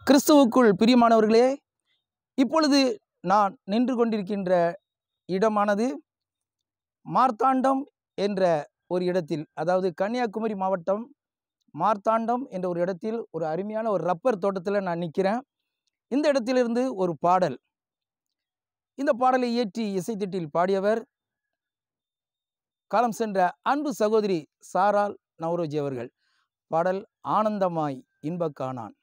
கிறிஸ்துவுக்குள் பிரியமானவர்களே இப்பொழுது நான் நின்று கொண்டிருக்கின்ற இடமானது மார்த்தாண்டம் என்ற ஒரு இடத்தில் அதாவது கன்னியாகுமரி மாவட்டம் மார்த்தாண்டம் என்ற ஒரு இடத்தில் ஒரு அருமையான ஒரு ரப்பர் தோட்டத்தில் நான் நிற்கிறேன் இந்த இடத்திலிருந்து ஒரு பாடல் இந்த பாடலை இயற்றி இசைத்திட்டில் பாடியவர் காலம் சென்ற அன்பு சகோதரி சாரால் நவரோஜி அவர்கள் பாடல் ஆனந்தமாய் இன்பக் காணான்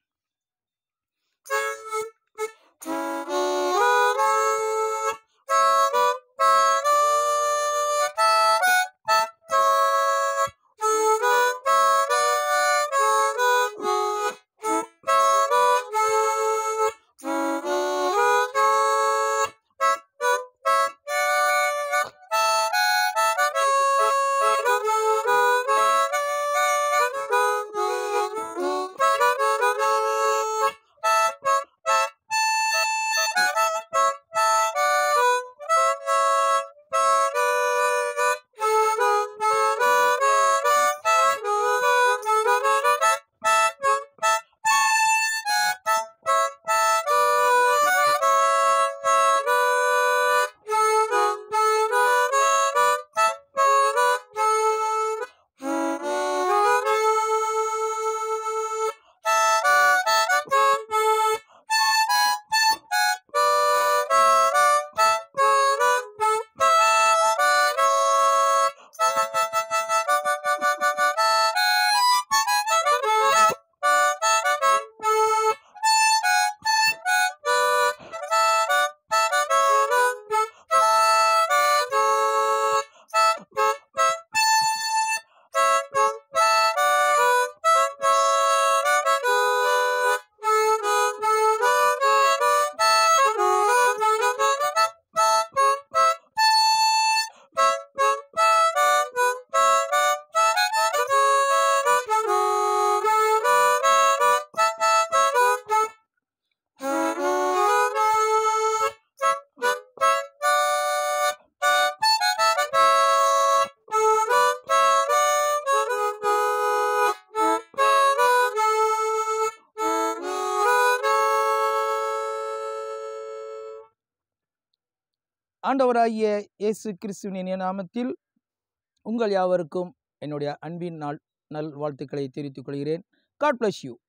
ஆண்டவராகிய இயேசு கிறிஸ்துவின் இனிய நாமத்தில் உங்கள் யாவருக்கும் என்னுடைய அன்பின் நாள் நல் வாழ்த்துக்களை தெரிவித்துக் கொள்கிறேன் காட் bless யூ